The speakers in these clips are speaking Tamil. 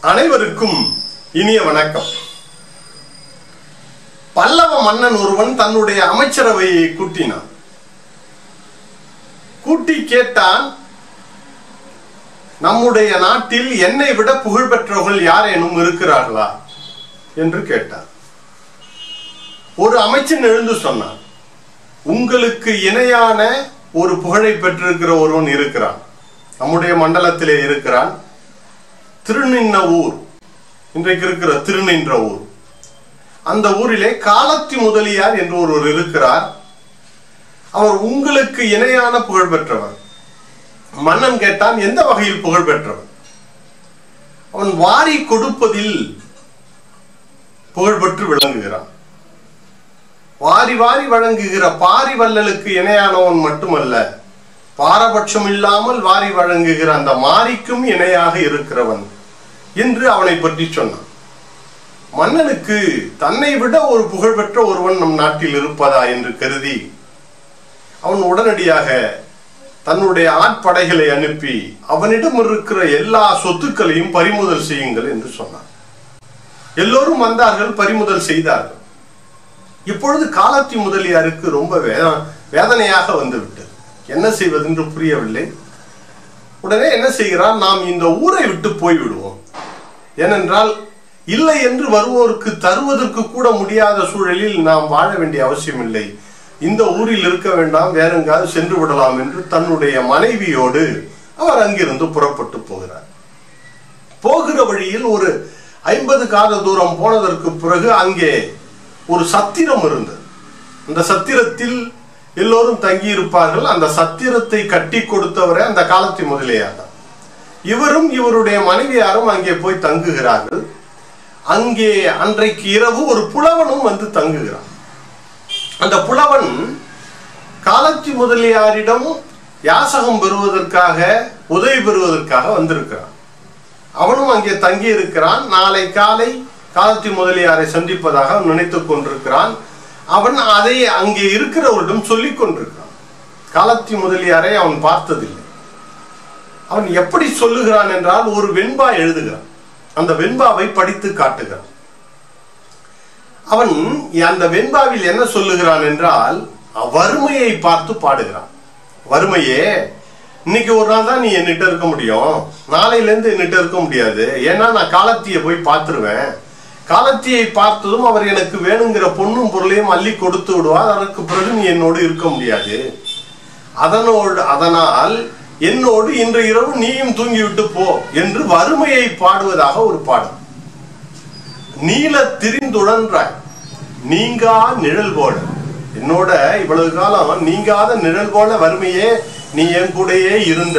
அனைவருக்கும் இனிய வணக்கம் பல்லவ மன்னன் ஒருவன் தன்னுடைய அமைச்சரவையை கூட்டினான் கூட்டி கேட்டான் நம்முடைய நாட்டில் என்னை விட புகழ் பெற்றவர்கள் யாரேனும் இருக்கிறார்களா என்று கேட்டார் ஒரு அமைச்சன் எழுந்து சொன்னான் உங்களுக்கு இணையான ஒரு புகழை பெற்றிருக்கிற ஒருவன் இருக்கிறான் நம்முடைய மண்டலத்திலே இருக்கிறான் திருநின்ன ஊர் இன்றைக்கு இருக்கிற திருநின்ற ஊர் அந்த ஊரிலே காலத்தி முதலியார் என்று ஒருவர் இருக்கிறார் அவர் உங்களுக்கு இணையான புகழ் பெற்றவர் மன்னன் கேட்டான் எந்த வகையில் புகழ் பெற்றவர் அவன் வாரி கொடுப்பதில் புகழ் பெற்று விளங்குகிறான் வாரி வாரி வழங்குகிற பாரி வள்ளலுக்கு இணையானவன் மட்டுமல்ல பாரபட்சம் இல்லாமல் வாரி வழங்குகிற அந்த மாரிக்கும் இணையாக இருக்கிறவன் என்று அவனை பற்றி சொன்னான் மன்னனுக்கு தன்னை விட ஒரு புகழ்பெற்ற ஒருவன் நம் நாட்டில் இருப்பதா என்று கருதி அவன் உடனடியாக தன்னுடைய ஆட்படைகளை அனுப்பி அவனிடம் இருக்கிற எல்லா சொத்துக்களையும் பறிமுதல் செய்யுங்கள் என்று சொன்னான் எல்லோரும் வந்தார்கள் பறிமுதல் செய்தார்கள் இப்பொழுது காலத்தி முதலியாருக்கு ரொம்ப வே- வேதனையாக வந்துவிட்டது என்ன செய்வது என்று புரியவில்லை உடனே என்ன செய்கிறான் நாம் இந்த ஊரை விட்டு போய்விடுவோம் ஏனென்றால் இல்லை என்று வருவோருக்கு தருவதற்கு கூட முடியாத சூழலில் நாம் வாழ வேண்டிய அவசியம் இல்லை இந்த ஊரில் இருக்க வேண்டாம் வேற எங்காவது சென்று விடலாம் என்று தன்னுடைய மனைவியோடு அவர் அங்கிருந்து புறப்பட்டு போகிறார் போகிற வழியில் ஒரு ஐம்பது காத தூரம் போனதற்கு பிறகு அங்கே ஒரு சத்திரம் இருந்தது அந்த சத்திரத்தில் எல்லோரும் தங்கி இருப்பார்கள் அந்த சத்திரத்தை கட்டி கொடுத்தவரே அந்த காலத்தி முதலியார் தான் இவரும் இவருடைய மனைவியாரும் அங்கே போய் தங்குகிறார்கள் அங்கே அன்றைக்கு இரவு ஒரு புலவனும் வந்து தங்குகிறான் அந்த புலவன் காலத்தி முதலியாரிடம் யாசகம் பெறுவதற்காக உதவி பெறுவதற்காக வந்திருக்கிறான் அவனும் அங்கே தங்கி இருக்கிறான் நாளை காலை காலத்தி முதலியாரை சந்திப்பதாக அவன் நினைத்துக் கொண்டிருக்கிறான் அவன் அதை அங்கே இருக்கிறவரிடம் சொல்லிக் கொண்டிருக்கிறான் காலத்தி முதலியாரை அவன் பார்த்ததில்லை அவன் எப்படி சொல்லுகிறான் என்றால் ஒரு வெண்பா எழுதுகிறான் அந்த வெண்பாவை படித்து காட்டுகிறான் அவன் அந்த வெண்பாவில் என்ன சொல்லுகிறான் என்றால் வறுமையை பார்த்து பாடுகிறான் வறுமையே இன்னைக்கு ஒரு நாள் தான் நீ என்னிட்ட இருக்க முடியும் நாளையில இருந்து என்னிட்ட இருக்க முடியாது ஏன்னா நான் காலத்தியை போய் பார்த்துருவேன் காலத்தியை பார்த்ததும் அவர் எனக்கு வேணுங்கிற பொண்ணும் பொருளையும் அள்ளி கொடுத்து விடுவார் அதற்கு பிறகு நீ என்னோடு இருக்க முடியாது அதனோடு அதனால் என்னோடு இன்று இரவு நீயும் தூங்கிவிட்டு போ என்று வறுமையை பாடுவதாக ஒரு பாடல் நீல திரிந்துழன்றாய் நீங்கா நிழல் போல என்னோட இவ்வளவு காலம் நீங்காத நிழல் போல வறுமையே நீ என் கூடயே இருந்த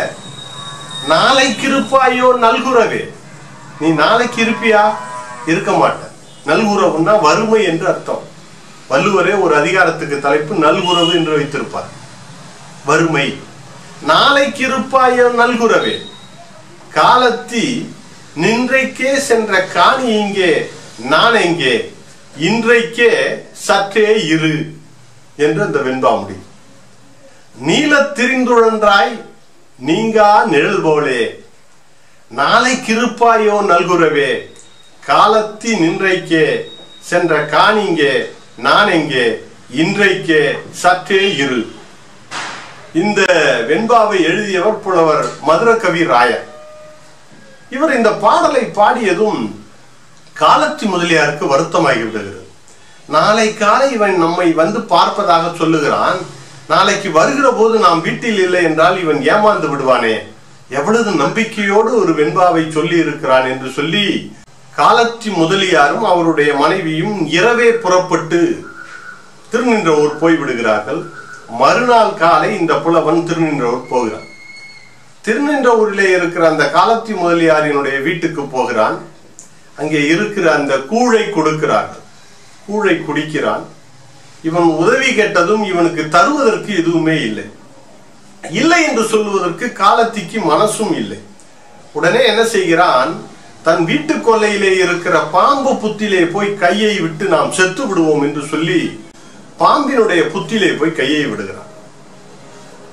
நாளைக்கு இருப்பாயோ நல்குறவே நீ நாளைக்கு இருப்பியா இருக்க மாட்ட நல்குறவுன்னா வறுமை என்று அர்த்தம் வள்ளுவரே ஒரு அதிகாரத்துக்கு தலைப்பு நல்குறவு என்று வைத்திருப்பார் வறுமை நாளைக்கு இருப்பாயோ நல்குறவே காலத்தி நின்றைக்கே சென்ற காணி இங்கே நான் எங்கே இன்றைக்கே சற்றே இரு என்று அந்த வெண்பா முடியும் நீலத் திரிந்துழன்றாய் நீங்கா நிழல் போலே நாளைக்கு இருப்பாயோ நல்குறவே காலத்தி நின்றைக்கே சென்ற காணிங்கே நான் எங்கே இன்றைக்கே சற்றே இரு இந்த வெண்பாவை எழுதியவர் புலவர் மதுரகவி ராயர் இவர் இந்த பாடலை பாடியதும் காலத்தி முதலியாருக்கு வருத்தமாகி விடுகிறது நாளை காலை இவன் நம்மை வந்து பார்ப்பதாக சொல்லுகிறான் நாளைக்கு வருகிற போது நாம் வீட்டில் இல்லை என்றால் இவன் ஏமாந்து விடுவானே எவ்வளவு நம்பிக்கையோடு ஒரு வெண்பாவை சொல்லி இருக்கிறான் என்று சொல்லி காலத்தி முதலியாரும் அவருடைய மனைவியும் இரவே புறப்பட்டு திருநின்றவூர் போய்விடுகிறார்கள் மறுநாள் காலை இந்த புலவன் திருநின்றவூர் போகிறான் திருநின்றவூரிலே இருக்கிற அந்த காலத்தி முதலியாரினுடைய வீட்டுக்கு போகிறான் அங்கே இருக்கிற அந்த கூழை கொடுக்கிறார்கள் கூழை குடிக்கிறான் இவன் உதவி கேட்டதும் இவனுக்கு தருவதற்கு எதுவுமே இல்லை இல்லை என்று சொல்லுவதற்கு காலத்திக்கு மனசும் இல்லை உடனே என்ன செய்கிறான் தன் வீட்டு கொல்லையிலே இருக்கிற பாம்பு புத்திலே போய் கையை விட்டு நாம் செத்து விடுவோம் என்று சொல்லி பாம்பினுடைய புத்திலே போய் கையை விடுகிறான்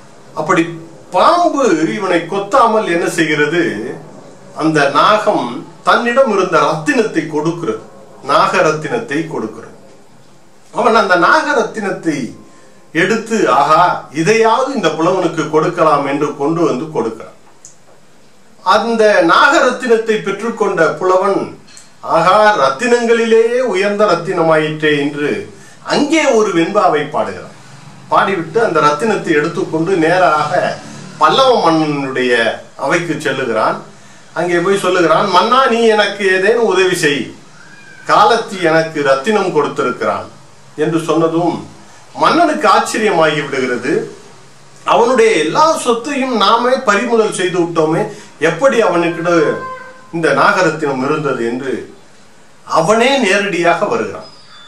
அப்படி பாம்பு இவனை கொத்தாமல் என்ன செய்கிறது அந்த நாகம் தன்னிடம் இருந்த ரத்தினத்தை கொடுக்கிறது நாகரத்தினத்தை கொடுக்கிறது அவன் அந்த நாகரத்தினத்தை எடுத்து ஆகா இதையாவது இந்த புலவனுக்கு கொடுக்கலாம் என்று கொண்டு வந்து கொடுக்கிறான் அந்த நாகரத்தினத்தை பெற்றுக்கொண்ட புலவன் ஆகா ரத்தினங்களிலேயே உயர்ந்த ரத்தினமாயிற்றே என்று அங்கே ஒரு வெண்பாவை பாடுகிறான் பாடிவிட்டு அந்த ரத்தினத்தை எடுத்துக்கொண்டு நேராக பல்லவ மன்னனுடைய அவைக்கு செல்லுகிறான் அங்கே போய் சொல்லுகிறான் மன்னா நீ எனக்கு ஏதேனும் உதவி செய் காலத்தி எனக்கு ரத்தினம் கொடுத்திருக்கிறான் என்று சொன்னதும் மன்னனுக்கு ஆச்சரியமாகி விடுகிறது அவனுடைய எல்லா சொத்தையும் நாமே பறிமுதல் செய்து விட்டோமே எப்படி அவனுக்கிட்ட இந்த நாகரத்தினம் இருந்தது என்று அவனே நேரடியாக வருகிறான்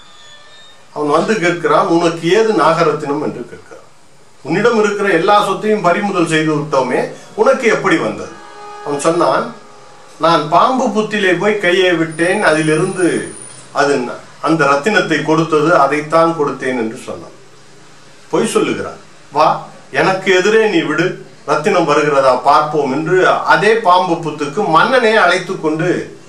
அவன் வந்து கேட்கிறான் உனக்கு ஏது நாகரத்தினம் என்று கேட்கிறான் உன்னிடம் இருக்கிற எல்லா சொத்தையும் பறிமுதல் செய்து விட்டோமே உனக்கு எப்படி வந்தது அவன் சொன்னான் நான் பாம்பு புத்திலே போய் கையை விட்டேன் அதிலிருந்து அது ந- அந்த ரத்தினத்தை கொடுத்தது அதைத்தான் கொடுத்தேன் என்று சொன்னான் பொய் சொல்லுகிறான் வா எனக்கு எதிரே நீ விடு ரத்தினம் வருகிறதா பார்ப்போம் என்று அதே பாம்பு புத்துக்கு மன்னனே அழைத்து கொண்டு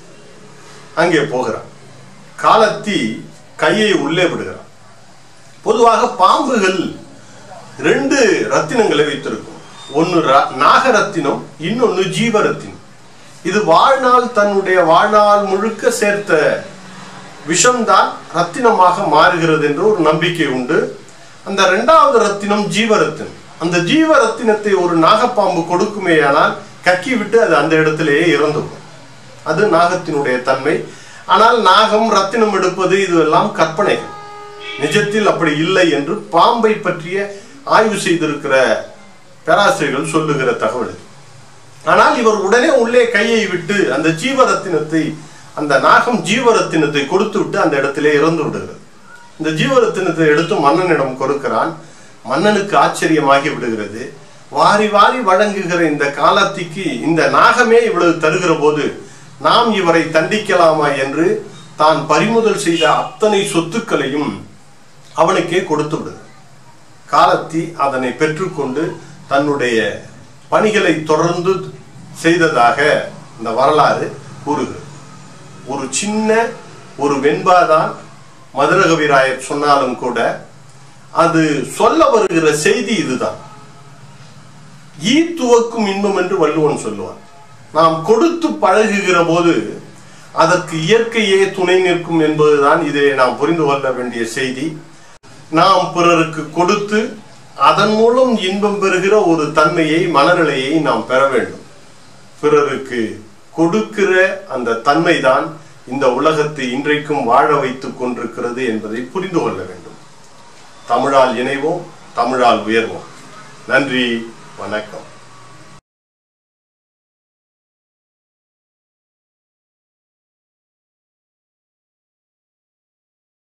அங்கே போகிறான் காலத்தி கையை உள்ளே விடுகிறான் பொதுவாக பாம்புகள் ரெண்டு ரத்தினங்களை வைத்திருக்கும் ஒன்னு ர- நாகரத்தினம் இன்னொன்னு ஜீவரத்தினம் இது வாழ்நாள் தன்னுடைய வாழ்நாள் முழுக்க சேர்த்த விஷம்தான் ரத்தினமாக மாறுகிறது என்ற ஒரு நம்பிக்கை உண்டு அந்த இரண்டாவது ரத்தினம் ஜீவரத்தினம் அந்த ஜீவரத்தினத்தை ஒரு நாகப்பாம்பு கொடுக்குமேயானால் கக்கி விட்டு அது அந்த இடத்திலேயே இறந்துவிடும் அது நாகத்தினுடைய தன்மை ஆனால் நாகம் ரத்தினம் எடுப்பது இதுவெல்லாம் கற்பனைகள் நிஜத்தில் அப்படி இல்லை என்று பாம்பை பற்றிய ஆய்வு செய்திருக்கிற பேராசிரியர்கள் சொல்லுகிற தகவல் இது. ஆனால் இவர் உடனே உள்ளே கையை விட்டு அந்த ஜீவரத்தினத்தை அந்த நாகம் ஜீவரத்தினத்தை கொடுத்து விட்டு அந்த இடத்திலே இறந்து விடுகிறது இந்த ஜீவரத்தினத்தை எடுத்து மன்னனிடம் கொடுக்கிறான் மன்னனுக்கு ஆச்சரியமாகி விடுகிறது வாரி வாரி வழங்குகிற இந்த காலத்திக்கு இந்த நாகமே இவ்வளவு தருகிற போது நாம் இவரை தண்டிக்கலாமா என்று தான் பறிமுதல் செய்த அத்தனை சொத்துக்களையும் அவனுக்கே கொடுத்து விடுகிறது காலத்தி அதனை பெற்றுக்கொண்டு தன்னுடைய பணிகளை தொடர்ந்து செய்ததாக இந்த வரலாறு கூறுகிறது ஒரு சின்ன ஒரு வெண்பாதான் மதுரகவிராயர் சொன்னாலும் கூட அது சொல்ல வருகிற செய்தி இதுதான் ஈ துவக்கும் இன்பம் என்று வள்ளுவன் சொல்லுவான் நாம் கொடுத்து பழகுகிற போது அதற்கு இயற்கையே துணை நிற்கும் என்பதுதான் இதை நாம் புரிந்து கொள்ள வேண்டிய செய்தி நாம் பிறருக்கு கொடுத்து அதன் மூலம் இன்பம் பெறுகிற ஒரு தன்மையை மனநிலையை நாம் பெற வேண்டும் பிறருக்கு கொடுக்கிற அந்த தன்மைதான் இந்த உலகத்தை இன்றைக்கும் வாழ வைத்துக் கொண்டிருக்கிறது என்பதை புரிந்து கொள்ள வேண்டும் தமிழால் இணைவோம் தமிழால் உயர்வோம் நன்றி வணக்கம்